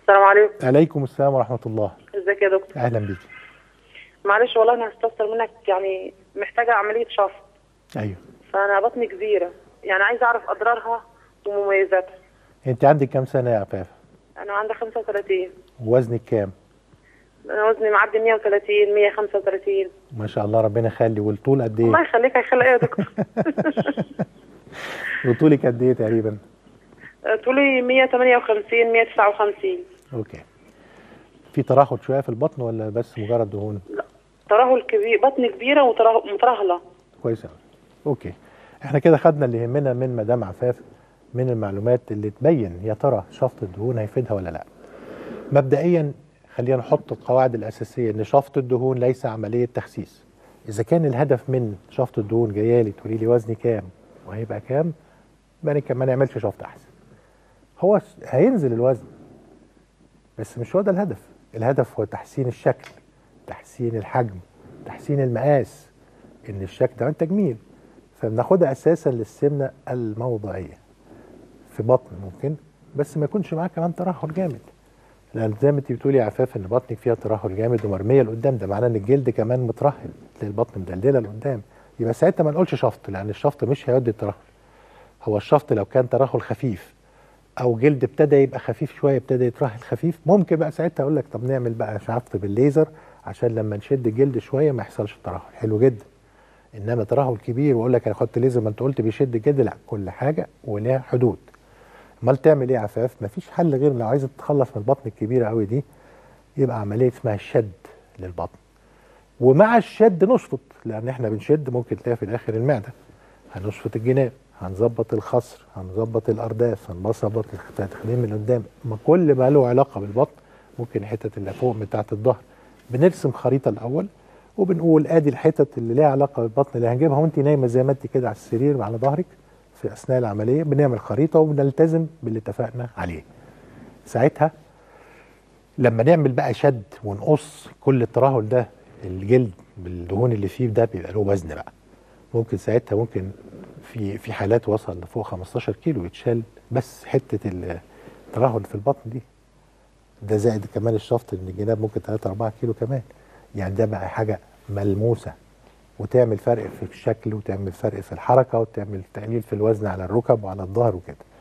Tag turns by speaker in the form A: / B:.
A: السلام عليكم
B: عليكم السلام ورحمه الله
A: ازيك يا دكتور
B: اهلا بيك
A: معلش والله انا هستفسر منك يعني محتاجه عمليه شفط
B: ايوه
A: فانا بطني كبيره يعني عايزه اعرف اضرارها ومميزاتها
B: انت عندك كام سنه يا عفاف
A: انا عندي 35
B: وزنك كام
A: انا وزني معدي 130 135
B: ما شاء الله ربنا يخلي والطول قد
A: الله
B: ايه
A: يخليك هيخلي ايه يا دكتور
B: وطولك قد ايه تقريبا
A: طولي 158 159
B: اوكي في ترهل شويه في البطن ولا بس مجرد دهون
A: ترهل كبير بطني كبيره وتره- ومترهله
B: كويس قوي اوكي احنا كده خدنا اللي يهمنا من مدام عفاف من المعلومات اللي تبين يا ترى شفط الدهون هيفيدها ولا لا مبدئيا خلينا نحط القواعد الاساسيه ان شفط الدهون ليس عمليه تخسيس اذا كان الهدف من شفط الدهون جايه لي تقولي لي وزني كام وهيبقى كام يبقى نك- ما نعملش شفط احسن هو س- هينزل الوزن بس مش هو ده الهدف الهدف هو تحسين الشكل تحسين الحجم تحسين المقاس ان الشكل ده تجميل فبناخدها اساسا للسمنه الموضعيه في بطن ممكن بس ما يكونش معاه كمان ترهل جامد لان زي ما انت بتقولي يا عفاف ان بطنك فيها ترهل جامد ومرميه لقدام ده معناه ان الجلد كمان مترهل تلاقي البطن مدلله لقدام يبقى ساعتها ما نقولش شفط لان الشفط مش هيودي الترهل هو الشفط لو كان ترهل خفيف او جلد ابتدى يبقى خفيف شويه ابتدى يترهل خفيف ممكن بقى ساعتها اقول لك طب نعمل بقى شفط بالليزر عشان لما نشد الجلد شويه ما يحصلش ترهل حلو جدا انما ترهل كبير واقول لك انا خدت ليزر ما انت قلت بيشد الجلد لا كل حاجه ولها حدود امال تعمل ايه يا عفاف مفيش حل غير لو عايز تتخلص من البطن الكبيره قوي دي يبقى عمليه اسمها الشد للبطن ومع الشد نشفط لان احنا بنشد ممكن تلاقي في الاخر المعده هنشفط الجناب هنظبط الخصر هنظبط الارداف هنظبط التخديم من قدام ما كل ما له علاقه بالبطن ممكن الحتت اللي فوق بتاعه الظهر بنرسم خريطه الاول وبنقول ادي الحتت اللي ليها علاقه بالبطن اللي هنجيبها وانت نايمه زي ما انت كده على السرير على ظهرك في اثناء العمليه بنعمل خريطه وبنلتزم باللي اتفقنا عليه ساعتها لما نعمل بقى شد ونقص كل الترهل ده الجلد بالدهون اللي فيه ده بيبقى له وزن بقى ممكن ساعتها ممكن في في حالات وصل لفوق 15 كيلو يتشال بس حته الترهل في البطن دي ده زائد كمان الشفط ان الجناب ممكن 3 4 كيلو كمان يعني ده بقى حاجه ملموسه وتعمل فرق في الشكل وتعمل فرق في الحركه وتعمل تقليل في الوزن على الركب وعلى الظهر وكده